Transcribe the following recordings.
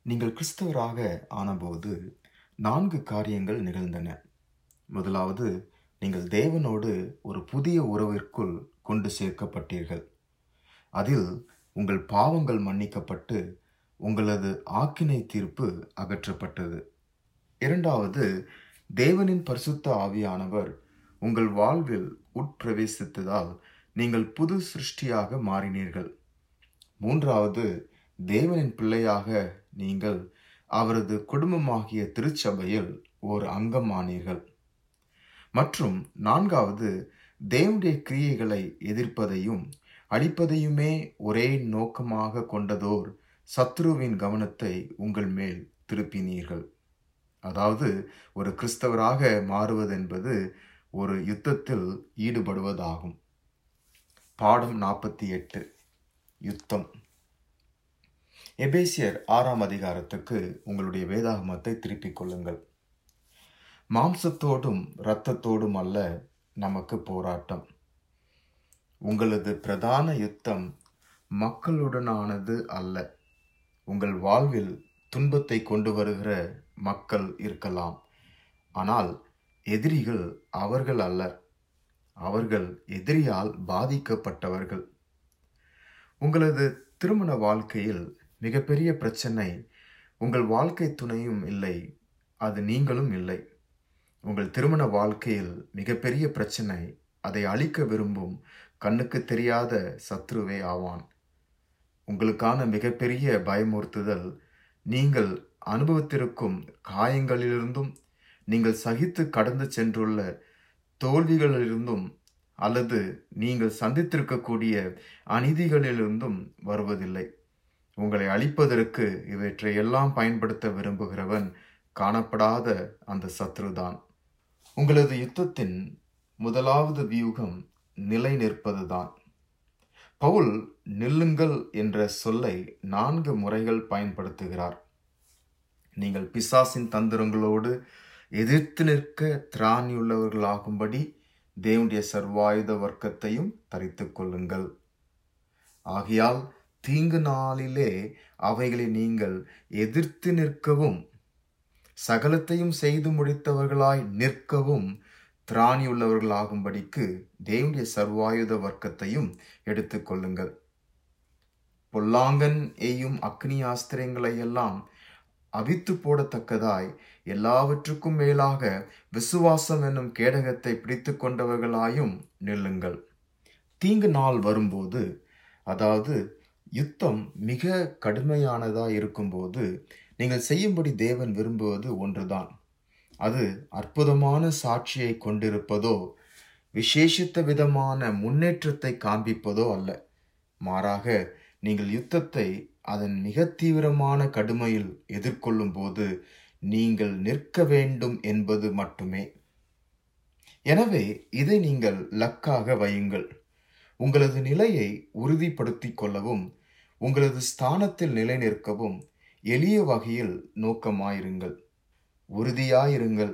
நீங்கள் கிறிஸ்தவராக ஆனபோது நான்கு காரியங்கள் நிகழ்ந்தன முதலாவது நீங்கள் தேவனோடு ஒரு புதிய உறவிற்குள் கொண்டு சேர்க்கப்பட்டீர்கள் அதில் உங்கள் பாவங்கள் மன்னிக்கப்பட்டு உங்களது ஆக்கினை தீர்ப்பு அகற்றப்பட்டது இரண்டாவது தேவனின் பரிசுத்த ஆவியானவர் உங்கள் வாழ்வில் உட்பிரவேசித்ததால் நீங்கள் புது சிருஷ்டியாக மாறினீர்கள் மூன்றாவது தேவனின் பிள்ளையாக நீங்கள் அவரது குடும்பமாகிய திருச்சபையில் ஓர் அங்கமானீர்கள் மற்றும் நான்காவது தேவனுடைய கிரியைகளை எதிர்ப்பதையும் அழிப்பதையுமே ஒரே நோக்கமாக கொண்டதோர் சத்ருவின் கவனத்தை உங்கள் மேல் திருப்பினீர்கள் அதாவது ஒரு கிறிஸ்தவராக மாறுவதென்பது ஒரு யுத்தத்தில் ஈடுபடுவதாகும் பாடம் நாற்பத்தி எட்டு யுத்தம் எபேசியர் ஆறாம் அதிகாரத்துக்கு உங்களுடைய வேதாகமத்தை திருப்பிக் கொள்ளுங்கள் மாம்சத்தோடும் இரத்தத்தோடும் அல்ல நமக்கு போராட்டம் உங்களது பிரதான யுத்தம் மக்களுடனானது அல்ல உங்கள் வாழ்வில் துன்பத்தை கொண்டு வருகிற மக்கள் இருக்கலாம் ஆனால் எதிரிகள் அவர்கள் அல்ல அவர்கள் எதிரியால் பாதிக்கப்பட்டவர்கள் உங்களது திருமண வாழ்க்கையில் மிகப்பெரிய பிரச்சனை உங்கள் வாழ்க்கை துணையும் இல்லை அது நீங்களும் இல்லை உங்கள் திருமண வாழ்க்கையில் மிகப்பெரிய பிரச்சனை அதை அழிக்க விரும்பும் கண்ணுக்கு தெரியாத சத்ருவே ஆவான் உங்களுக்கான மிகப்பெரிய பயமுறுத்துதல் நீங்கள் அனுபவத்திற்கும் காயங்களிலிருந்தும் நீங்கள் சகித்து கடந்து சென்றுள்ள தோல்விகளிலிருந்தும் அல்லது நீங்கள் சந்தித்திருக்கக்கூடிய அநீதிகளிலிருந்தும் வருவதில்லை உங்களை அழிப்பதற்கு இவற்றை எல்லாம் பயன்படுத்த விரும்புகிறவன் காணப்படாத அந்த சத்ருதான் உங்களது யுத்தத்தின் முதலாவது வியூகம் நிலை நிற்பதுதான் பவுல் நில்லுங்கள் என்ற சொல்லை நான்கு முறைகள் பயன்படுத்துகிறார் நீங்கள் பிசாசின் தந்திரங்களோடு எதிர்த்து நிற்க திராணியுள்ளவர்களாகும்படி தேவனுடைய சர்வாயுத வர்க்கத்தையும் தரித்துக் கொள்ளுங்கள் ஆகையால் தீங்கு நாளிலே அவைகளை நீங்கள் எதிர்த்து நிற்கவும் சகலத்தையும் செய்து முடித்தவர்களாய் நிற்கவும் திராணியுள்ளவர்களாகும்படிக்கு தேவனுடைய சர்வாயுத வர்க்கத்தையும் எடுத்துக்கொள்ளுங்கள் பொல்லாங்கன் எய்யும் அக்னி ஆஸ்திரங்களை எல்லாம் அவித்து போடத்தக்கதாய் எல்லாவற்றுக்கும் மேலாக விசுவாசம் என்னும் கேடகத்தை பிடித்து கொண்டவர்களாயும் நில்லுங்கள் தீங்கு நாள் வரும்போது அதாவது யுத்தம் மிக கடுமையானதா இருக்கும்போது நீங்கள் செய்யும்படி தேவன் விரும்புவது ஒன்றுதான் அது அற்புதமான சாட்சியை கொண்டிருப்பதோ விசேஷித்த விதமான முன்னேற்றத்தை காண்பிப்பதோ அல்ல மாறாக நீங்கள் யுத்தத்தை அதன் மிக தீவிரமான கடுமையில் எதிர்கொள்ளும் போது நீங்கள் நிற்க வேண்டும் என்பது மட்டுமே எனவே இதை நீங்கள் லக்காக வையுங்கள் உங்களது நிலையை உறுதிப்படுத்திக் கொள்ளவும் உங்களது ஸ்தானத்தில் நிலை நிற்கவும் எளிய வகையில் நோக்கமாயிருங்கள் உறுதியாயிருங்கள்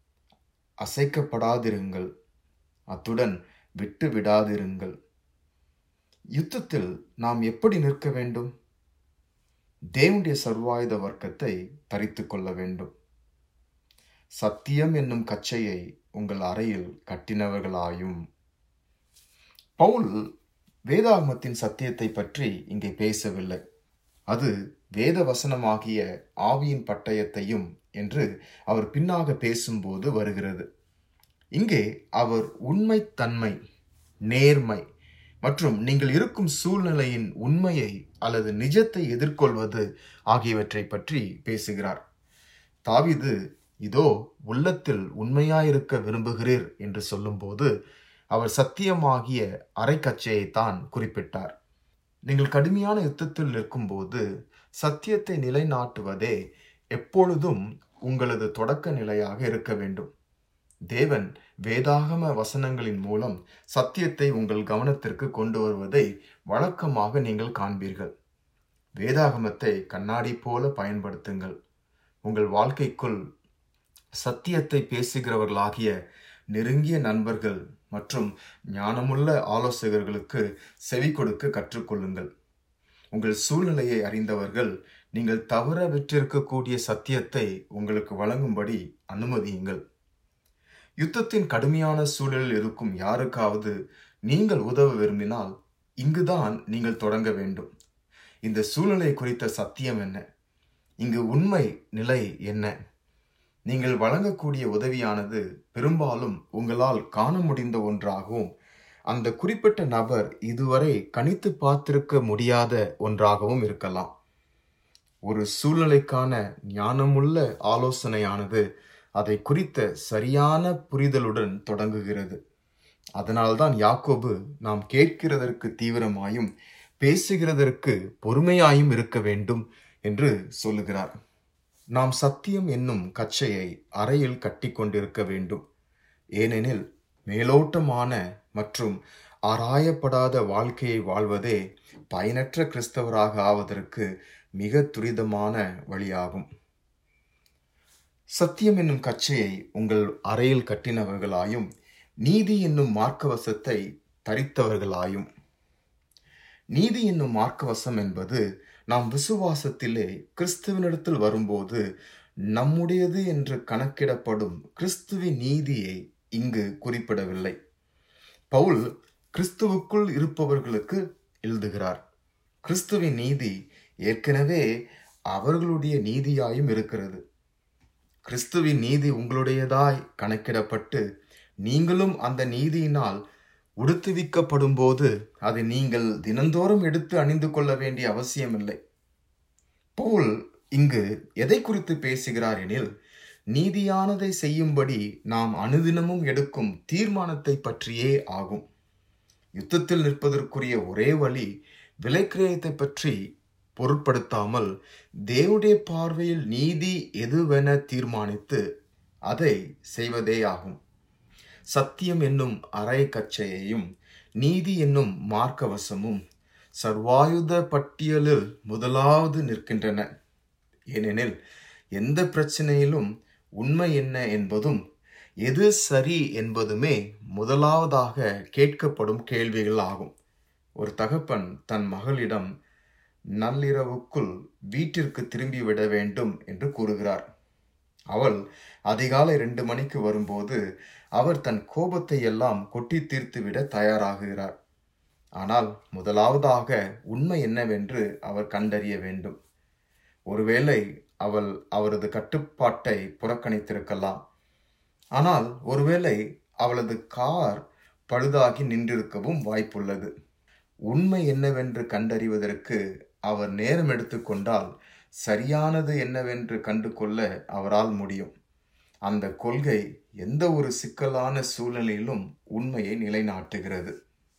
அசைக்கப்படாதிருங்கள் அத்துடன் விட்டு விடாதிருங்கள் யுத்தத்தில் நாம் எப்படி நிற்க வேண்டும் தேவனுடைய சர்வாயுத வர்க்கத்தை தரித்து கொள்ள வேண்டும் சத்தியம் என்னும் கச்சையை உங்கள் அறையில் கட்டினவர்களாயும் பவுல் வேதாகமத்தின் சத்தியத்தை பற்றி இங்கே பேசவில்லை அது வேத வசனமாகிய ஆவியின் பட்டயத்தையும் என்று அவர் பின்னாக பேசும்போது வருகிறது இங்கே அவர் உண்மைத்தன்மை நேர்மை மற்றும் நீங்கள் இருக்கும் சூழ்நிலையின் உண்மையை அல்லது நிஜத்தை எதிர்கொள்வது ஆகியவற்றை பற்றி பேசுகிறார் தாவிது இதோ உள்ளத்தில் உண்மையாயிருக்க விரும்புகிறீர் என்று சொல்லும்போது அவர் சத்தியமாகிய அரைக்கச்சையைத்தான் குறிப்பிட்டார் நீங்கள் கடுமையான யுத்தத்தில் நிற்கும்போது சத்தியத்தை நிலைநாட்டுவதே எப்பொழுதும் உங்களது தொடக்க நிலையாக இருக்க வேண்டும் தேவன் வேதாகம வசனங்களின் மூலம் சத்தியத்தை உங்கள் கவனத்திற்கு கொண்டு வருவதை வழக்கமாக நீங்கள் காண்பீர்கள் வேதாகமத்தை கண்ணாடி போல பயன்படுத்துங்கள் உங்கள் வாழ்க்கைக்குள் சத்தியத்தை பேசுகிறவர்களாகிய நெருங்கிய நண்பர்கள் மற்றும் ஞானமுள்ள ஆலோசகர்களுக்கு செவி கொடுக்க கற்றுக்கொள்ளுங்கள் உங்கள் சூழ்நிலையை அறிந்தவர்கள் நீங்கள் தவற விற்றிருக்கக்கூடிய சத்தியத்தை உங்களுக்கு வழங்கும்படி அனுமதியுங்கள் யுத்தத்தின் கடுமையான சூழலில் இருக்கும் யாருக்காவது நீங்கள் உதவ விரும்பினால் இங்குதான் நீங்கள் தொடங்க வேண்டும் இந்த சூழலை குறித்த சத்தியம் என்ன இங்கு உண்மை நிலை என்ன நீங்கள் வழங்கக்கூடிய உதவியானது பெரும்பாலும் உங்களால் காண முடிந்த ஒன்றாகவும் அந்த குறிப்பிட்ட நபர் இதுவரை கணித்து பார்த்திருக்க முடியாத ஒன்றாகவும் இருக்கலாம் ஒரு சூழ்நிலைக்கான ஞானமுள்ள ஆலோசனையானது அதை குறித்த சரியான புரிதலுடன் தொடங்குகிறது அதனால்தான் யாக்கோபு நாம் கேட்கிறதற்கு தீவிரமாயும் பேசுகிறதற்கு பொறுமையாயும் இருக்க வேண்டும் என்று சொல்லுகிறார் நாம் சத்தியம் என்னும் கச்சையை அறையில் கட்டி கொண்டிருக்க வேண்டும் ஏனெனில் மேலோட்டமான மற்றும் ஆராயப்படாத வாழ்க்கையை வாழ்வதே பயனற்ற கிறிஸ்தவராக ஆவதற்கு மிக துரிதமான வழியாகும் சத்தியம் என்னும் கச்சையை உங்கள் அறையில் கட்டினவர்களாயும் நீதி என்னும் மார்க்கவசத்தை தரித்தவர்களாயும் நீதி என்னும் மார்க்கவசம் என்பது நாம் விசுவாசத்திலே கிறிஸ்துவனிடத்தில் வரும்போது நம்முடையது என்று கணக்கிடப்படும் கிறிஸ்துவின் நீதியை இங்கு குறிப்பிடவில்லை பவுல் கிறிஸ்துவுக்குள் இருப்பவர்களுக்கு எழுதுகிறார் கிறிஸ்துவின் நீதி ஏற்கனவே அவர்களுடைய நீதியாயும் இருக்கிறது கிறிஸ்துவின் நீதி உங்களுடையதாய் கணக்கிடப்பட்டு நீங்களும் அந்த நீதியினால் உடுத்துவிக்கப்படும் போது அதை நீங்கள் தினந்தோறும் எடுத்து அணிந்து கொள்ள வேண்டிய அவசியமில்லை பவுல் இங்கு எதை குறித்து பேசுகிறார் எனில் நீதியானதை செய்யும்படி நாம் அனுதினமும் எடுக்கும் தீர்மானத்தை பற்றியே ஆகும் யுத்தத்தில் நிற்பதற்குரிய ஒரே வழி விலைக்கிரயத்தை பற்றி பொருட்படுத்தாமல் தேவனுடைய பார்வையில் நீதி எதுவென தீர்மானித்து அதை செய்வதே ஆகும் சத்தியம் என்னும் அரை கச்சையையும் நீதி என்னும் மார்க்கவசமும் சர்வாயுத பட்டியலில் முதலாவது நிற்கின்றன ஏனெனில் எந்த பிரச்சனையிலும் உண்மை என்ன என்பதும் எது சரி என்பதுமே முதலாவதாக கேட்கப்படும் கேள்விகள் ஆகும் ஒரு தகப்பன் தன் மகளிடம் நள்ளிரவுக்குள் வீட்டிற்கு திரும்பிவிட வேண்டும் என்று கூறுகிறார் அவள் அதிகாலை ரெண்டு மணிக்கு வரும்போது அவர் தன் கோபத்தை எல்லாம் கொட்டி தீர்த்துவிட தயாராகிறார் ஆனால் முதலாவதாக உண்மை என்னவென்று அவர் கண்டறிய வேண்டும் ஒருவேளை அவள் அவரது கட்டுப்பாட்டை புறக்கணித்திருக்கலாம் ஆனால் ஒருவேளை அவளது கார் பழுதாகி நின்றிருக்கவும் வாய்ப்புள்ளது உண்மை என்னவென்று கண்டறிவதற்கு அவர் நேரம் எடுத்துக்கொண்டால் சரியானது என்னவென்று கண்டு கொள்ள அவரால் முடியும் அந்த கொள்கை எந்த ஒரு சிக்கலான சூழ்நிலையிலும் உண்மையை நிலைநாட்டுகிறது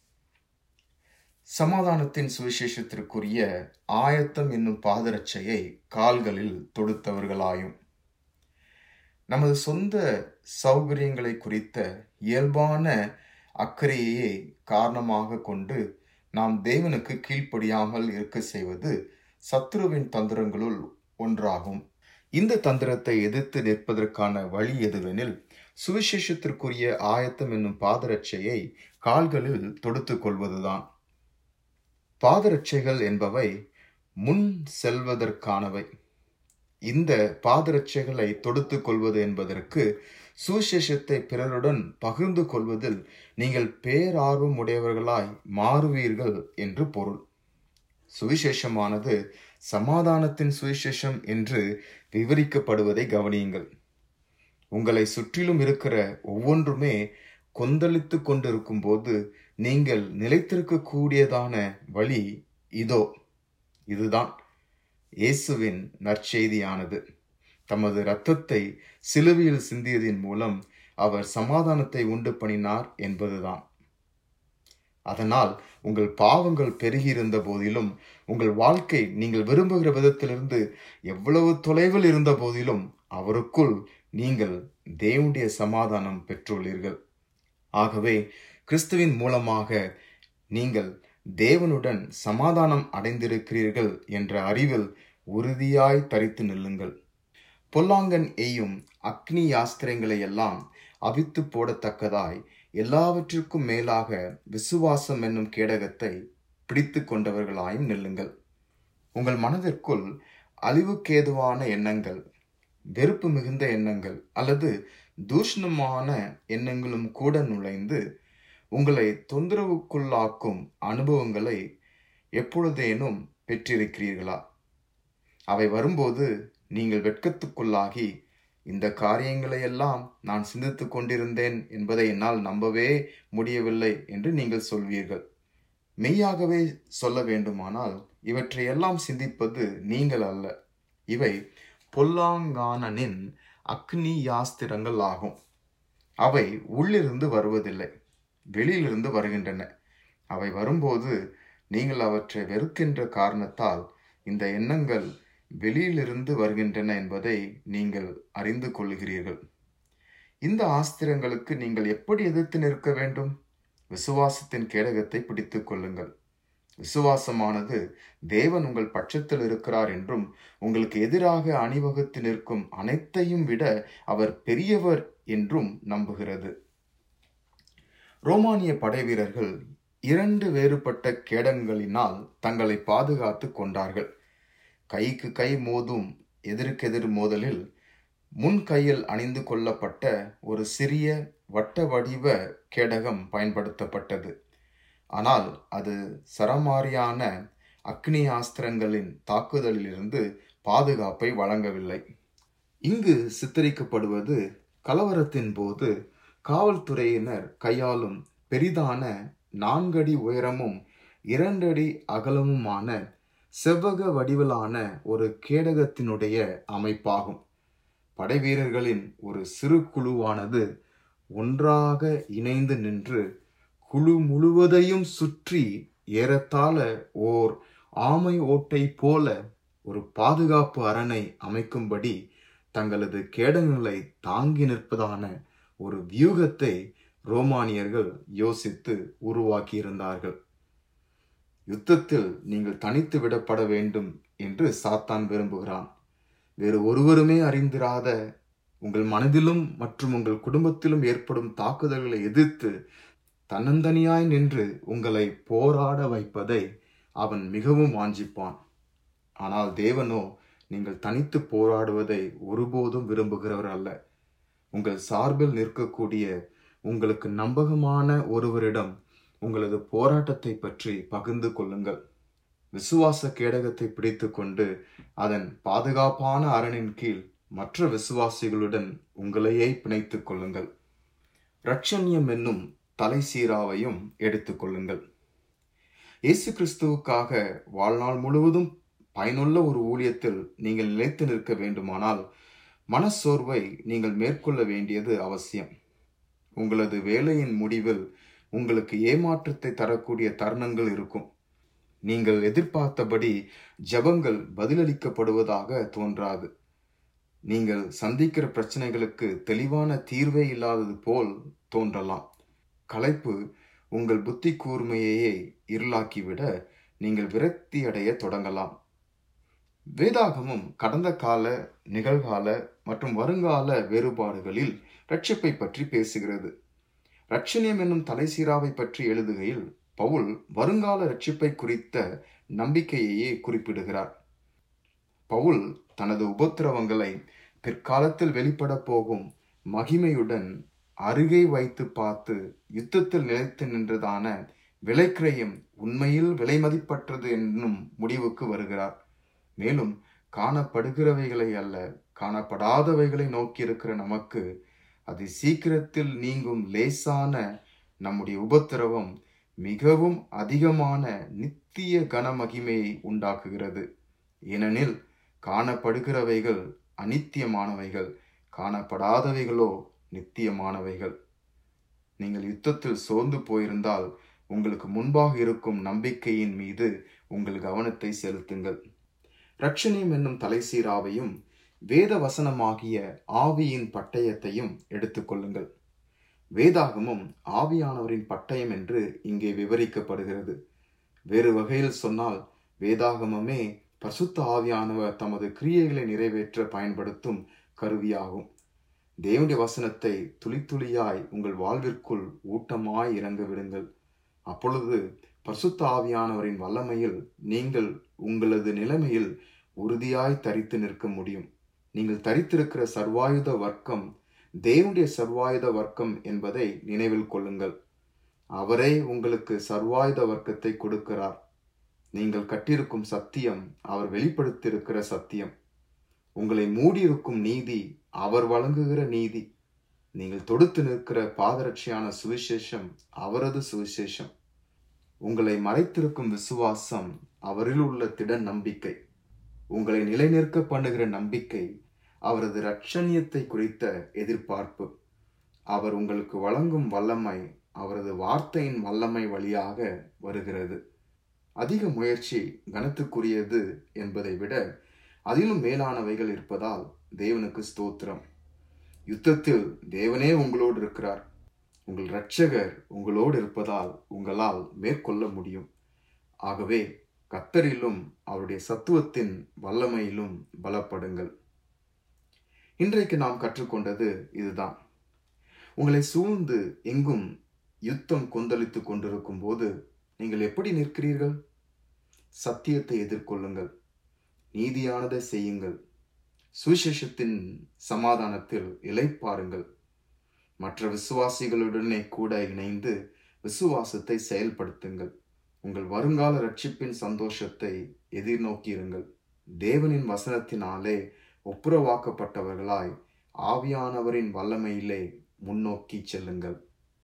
சமாதானத்தின் சுவிசேஷத்திற்குரிய ஆயத்தம் என்னும் பாதரட்சையை கால்களில் தொடுத்தவர்களாயும் நமது சொந்த சௌகரியங்களை குறித்த இயல்பான அக்கறையையே காரணமாக கொண்டு நாம் தேவனுக்கு கீழ்ப்படியாமல் இருக்க செய்வது சத்ருவின் தந்திரங்களுள் ஒன்றாகும் இந்த தந்திரத்தை எதிர்த்து நிற்பதற்கான வழி எதுவெனில் சுவிசேஷத்திற்குரிய ஆயத்தம் என்னும் பாதரட்சையை கால்களில் தொடுத்துக் கொள்வதுதான் பாதரட்சைகள் என்பவை முன் செல்வதற்கானவை இந்த பாதரட்சைகளை தொடுத்துக் கொள்வது என்பதற்கு சுவிசேஷத்தை பிறருடன் பகிர்ந்து கொள்வதில் நீங்கள் பேரார்வம் உடையவர்களாய் மாறுவீர்கள் என்று பொருள் சுவிசேஷமானது சமாதானத்தின் சுவிசேஷம் என்று விவரிக்கப்படுவதை கவனியுங்கள் உங்களை சுற்றிலும் இருக்கிற ஒவ்வொன்றுமே கொந்தளித்து கொண்டிருக்கும் போது நீங்கள் நிலைத்திருக்கக்கூடியதான வழி இதோ இதுதான் இயேசுவின் நற்செய்தியானது தமது இரத்தத்தை சிலுவையில் சிந்தியதின் மூலம் அவர் சமாதானத்தை உண்டு பண்ணினார் என்பதுதான் அதனால் உங்கள் பாவங்கள் பெருகியிருந்த போதிலும் உங்கள் வாழ்க்கை நீங்கள் விரும்புகிற விதத்திலிருந்து எவ்வளவு தொலைவில் இருந்த போதிலும் அவருக்குள் நீங்கள் தேவனுடைய சமாதானம் பெற்றுள்ளீர்கள் ஆகவே கிறிஸ்துவின் மூலமாக நீங்கள் தேவனுடன் சமாதானம் அடைந்திருக்கிறீர்கள் என்ற அறிவில் உறுதியாய் தரித்து நில்லுங்கள் பொல்லாங்கன் எய்யும் அக்னி யாஸ்திரங்களை எல்லாம் அவித்து போடத்தக்கதாய் எல்லாவற்றிற்கும் மேலாக விசுவாசம் என்னும் கேடகத்தை பிடித்து கொண்டவர்களாயும் நில்லுங்கள் உங்கள் மனதிற்குள் அழிவுக்கேதுவான எண்ணங்கள் வெறுப்பு மிகுந்த எண்ணங்கள் அல்லது தூஷணமான எண்ணங்களும் கூட நுழைந்து உங்களை தொந்தரவுக்குள்ளாக்கும் அனுபவங்களை எப்பொழுதேனும் பெற்றிருக்கிறீர்களா அவை வரும்போது நீங்கள் வெட்கத்துக்குள்ளாகி இந்த காரியங்களை எல்லாம் நான் சிந்தித்துக் கொண்டிருந்தேன் என்பதை என்னால் நம்பவே முடியவில்லை என்று நீங்கள் சொல்வீர்கள் மெய்யாகவே சொல்ல வேண்டுமானால் இவற்றையெல்லாம் சிந்திப்பது நீங்கள் அல்ல இவை பொல்லாங்கானனின் அக்னி யாஸ்திரங்கள் ஆகும் அவை உள்ளிருந்து வருவதில்லை வெளியிலிருந்து வருகின்றன அவை வரும்போது நீங்கள் அவற்றை வெறுக்கின்ற காரணத்தால் இந்த எண்ணங்கள் வெளியிலிருந்து வருகின்றன என்பதை நீங்கள் அறிந்து கொள்கிறீர்கள் இந்த ஆஸ்திரங்களுக்கு நீங்கள் எப்படி எதிர்த்து நிற்க வேண்டும் விசுவாசத்தின் கேடகத்தை பிடித்துக் கொள்ளுங்கள் விசுவாசமானது தேவன் உங்கள் பட்சத்தில் இருக்கிறார் என்றும் உங்களுக்கு எதிராக அணிவகுத்து நிற்கும் அனைத்தையும் விட அவர் பெரியவர் என்றும் நம்புகிறது ரோமானிய படைவீரர்கள் இரண்டு வேறுபட்ட கேடங்களினால் தங்களை பாதுகாத்து கொண்டார்கள் கைக்கு கை மோதும் எதிர்க்கெதிர் மோதலில் முன் கையில் அணிந்து கொள்ளப்பட்ட ஒரு சிறிய வட்ட வடிவ கேடகம் பயன்படுத்தப்பட்டது ஆனால் அது சரமாரியான அக்னி ஆஸ்திரங்களின் தாக்குதலிலிருந்து பாதுகாப்பை வழங்கவில்லை இங்கு சித்தரிக்கப்படுவது கலவரத்தின் போது காவல்துறையினர் கையாளும் பெரிதான நான்கடி உயரமும் இரண்டடி அகலமுமான செவ்வக வடிவிலான ஒரு கேடகத்தினுடைய அமைப்பாகும் படைவீரர்களின் ஒரு சிறு குழுவானது ஒன்றாக இணைந்து நின்று குழு முழுவதையும் சுற்றி ஏறத்தாழ ஓர் ஆமை ஓட்டை போல ஒரு பாதுகாப்பு அரணை அமைக்கும்படி தங்களது கேடங்களை தாங்கி நிற்பதான ஒரு வியூகத்தை ரோமானியர்கள் யோசித்து உருவாக்கியிருந்தார்கள் யுத்தத்தில் நீங்கள் தனித்து விடப்பட வேண்டும் என்று சாத்தான் விரும்புகிறான் வேறு ஒருவருமே அறிந்திராத உங்கள் மனதிலும் மற்றும் உங்கள் குடும்பத்திலும் ஏற்படும் தாக்குதல்களை எதிர்த்து தன்னந்தனியாய் நின்று உங்களை போராட வைப்பதை அவன் மிகவும் வாஞ்சிப்பான் ஆனால் தேவனோ நீங்கள் தனித்து போராடுவதை ஒருபோதும் விரும்புகிறவர் அல்ல உங்கள் சார்பில் நிற்கக்கூடிய உங்களுக்கு நம்பகமான ஒருவரிடம் உங்களது போராட்டத்தை பற்றி பகிர்ந்து கொள்ளுங்கள் விசுவாச கேடகத்தை பிடித்து கொண்டு அதன் பாதுகாப்பான அரணின் கீழ் மற்ற விசுவாசிகளுடன் உங்களையே பிணைத்துக் கொள்ளுங்கள் ரட்சண்யம் என்னும் தலை சீராவையும் எடுத்துக்கொள்ளுங்கள் இயேசு கிறிஸ்துவுக்காக வாழ்நாள் முழுவதும் பயனுள்ள ஒரு ஊழியத்தில் நீங்கள் நிலைத்து நிற்க வேண்டுமானால் மனச்சோர்வை நீங்கள் மேற்கொள்ள வேண்டியது அவசியம் உங்களது வேலையின் முடிவில் உங்களுக்கு ஏமாற்றத்தை தரக்கூடிய தருணங்கள் இருக்கும் நீங்கள் எதிர்பார்த்தபடி ஜபங்கள் பதிலளிக்கப்படுவதாக தோன்றாது நீங்கள் சந்திக்கிற பிரச்சனைகளுக்கு தெளிவான தீர்வே இல்லாதது போல் தோன்றலாம் களைப்பு உங்கள் புத்தி கூர்மையையே இருளாக்கிவிட நீங்கள் விரக்தி அடைய தொடங்கலாம் வேதாகமும் கடந்த கால நிகழ்கால மற்றும் வருங்கால வேறுபாடுகளில் ரட்சிப்பை பற்றி பேசுகிறது ரட்சணியம் என்னும் தலைசீராவை பற்றி எழுதுகையில் பவுல் வருங்கால ரட்சிப்பை குறித்த நம்பிக்கையையே குறிப்பிடுகிறார் பவுல் தனது உபத்திரவங்களை பிற்காலத்தில் வெளிப்பட போகும் மகிமையுடன் அருகே வைத்து பார்த்து யுத்தத்தில் நிலைத்து நின்றதான விலைக்கிரயம் உண்மையில் விலைமதிப்பற்றது என்னும் முடிவுக்கு வருகிறார் மேலும் காணப்படுகிறவைகளை அல்ல காணப்படாதவைகளை நோக்கி இருக்கிற நமக்கு அது சீக்கிரத்தில் நீங்கும் லேசான நம்முடைய உபத்திரவம் மிகவும் அதிகமான நித்திய கனமகிமையை உண்டாக்குகிறது ஏனெனில் காணப்படுகிறவைகள் அனித்தியமானவைகள் காணப்படாதவைகளோ நித்தியமானவைகள் நீங்கள் யுத்தத்தில் சோர்ந்து போயிருந்தால் உங்களுக்கு முன்பாக இருக்கும் நம்பிக்கையின் மீது உங்கள் கவனத்தை செலுத்துங்கள் ரட்சணியம் என்னும் தலைசீராவையும் வேத வசனமாகிய ஆவியின் பட்டயத்தையும் எடுத்துக்கொள்ளுங்கள் வேதாகமும் ஆவியானவரின் பட்டயம் என்று இங்கே விவரிக்கப்படுகிறது வேறு வகையில் சொன்னால் வேதாகமமே பசுத்த ஆவியானவர் தமது கிரியைகளை நிறைவேற்ற பயன்படுத்தும் கருவியாகும் தேவனுடைய வசனத்தை துளி துளியாய் உங்கள் வாழ்விற்குள் ஊட்டமாய் இறங்க விடுங்கள் அப்பொழுது பரிசுத்த ஆவியானவரின் வல்லமையில் நீங்கள் உங்களது நிலைமையில் உறுதியாய் தரித்து நிற்க முடியும் நீங்கள் தரித்திருக்கிற சர்வாயுத வர்க்கம் தேவனுடைய சர்வாயுத வர்க்கம் என்பதை நினைவில் கொள்ளுங்கள் அவரே உங்களுக்கு சர்வாயுத வர்க்கத்தை கொடுக்கிறார் நீங்கள் கட்டியிருக்கும் சத்தியம் அவர் வெளிப்படுத்தியிருக்கிற சத்தியம் உங்களை மூடியிருக்கும் நீதி அவர் வழங்குகிற நீதி நீங்கள் தொடுத்து நிற்கிற பாதரட்சியான சுவிசேஷம் அவரது சுவிசேஷம் உங்களை மறைத்திருக்கும் விசுவாசம் அவரில் உள்ள திட நம்பிக்கை உங்களை நிலைநிற்க பண்ணுகிற நம்பிக்கை அவரது ரட்சணியத்தை குறித்த எதிர்பார்ப்பு அவர் உங்களுக்கு வழங்கும் வல்லமை அவரது வார்த்தையின் வல்லமை வழியாக வருகிறது அதிக முயற்சி கனத்துக்குரியது என்பதை விட அதிலும் மேலானவைகள் இருப்பதால் தேவனுக்கு ஸ்தோத்திரம் யுத்தத்தில் தேவனே உங்களோடு இருக்கிறார் உங்கள் இரட்சகர் உங்களோடு இருப்பதால் உங்களால் மேற்கொள்ள முடியும் ஆகவே கத்தரிலும் அவருடைய சத்துவத்தின் வல்லமையிலும் பலப்படுங்கள் இன்றைக்கு நாம் கற்றுக்கொண்டது இதுதான் உங்களை சூழ்ந்து எங்கும் யுத்தம் கொந்தளித்துக் கொண்டிருக்கும் போது நீங்கள் எப்படி நிற்கிறீர்கள் சத்தியத்தை எதிர்கொள்ளுங்கள் நீதியானதை செய்யுங்கள் சுவிசேஷத்தின் சமாதானத்தில் இலைப்பாருங்கள் மற்ற விசுவாசிகளுடனே கூட இணைந்து விசுவாசத்தை செயல்படுத்துங்கள் உங்கள் வருங்கால ரட்சிப்பின் சந்தோஷத்தை எதிர்நோக்கியிருங்கள் தேவனின் வசனத்தினாலே ஒப்புரவாக்கப்பட்டவர்களாய் ஆவியானவரின் வல்லமையிலே முன்னோக்கி செல்லுங்கள்